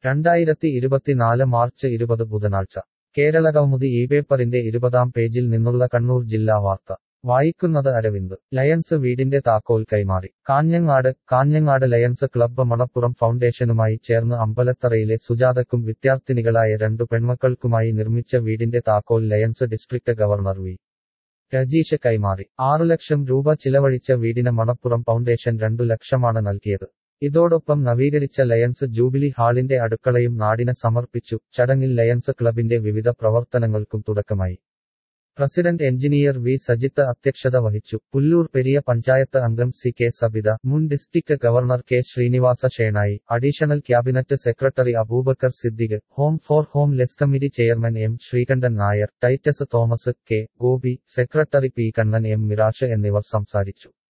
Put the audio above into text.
രണ്ടായിരത്തി ഇരുപത്തിനാല് മാർച്ച് ഇരുപത് ബുധനാഴ്ച കേരള കൗമുദി ഈ പേപ്പറിന്റെ ഇരുപതാം പേജിൽ നിന്നുള്ള കണ്ണൂർ ജില്ലാ വാർത്ത വായിക്കുന്നത് അരവിന്ദ് ലയൺസ് വീടിന്റെ താക്കോൽ കൈമാറി കാഞ്ഞങ്ങാട് കാഞ്ഞങ്ങാട് ലയൺസ് ക്ലബ്ബ് മണപ്പുറം ഫൗണ്ടേഷനുമായി ചേർന്ന് അമ്പലത്തറയിലെ സുജാതക്കും വിദ്യാർത്ഥിനികളായ രണ്ടു പെൺമക്കൾക്കുമായി നിർമ്മിച്ച വീടിന്റെ താക്കോൽ lions district governor V Rajeesh കൈമാറി ആറു ലക്ഷം രൂപ ചിലവഴിച്ച വീടിന് മണപ്പുറം ഫൗണ്ടേഷൻ രണ്ടു ലക്ഷമാണ് നൽകിയത് ഇതോടൊപ്പം നവീകരിച്ച ലയൺസ് ജൂബിലി ഹാളിന്റെ അടുക്കളയും നാടിന് സമർപ്പിച്ചു ചടങ്ങിൽ ലയൺസ് ക്ലബിന്റെ വിവിധ പ്രവർത്തനങ്ങൾക്കും തുടക്കമായി പ്രസിഡന്റ് എഞ്ചിനീയർ വി സജിത്ത് അധ്യക്ഷത വഹിച്ചു പുല്ലൂർ പെരിയ പഞ്ചായത്ത് അംഗം സി കെ സബിത മുൻ district governor K Srinivasa Shenoy additional cabinet secretary Abubakar Siddique home for homeless committee chairman M Sreekandan Nair Titus Thomas K Gopi secretary P Kannan M Mirash എന്നിവർ സംസാരിച്ചു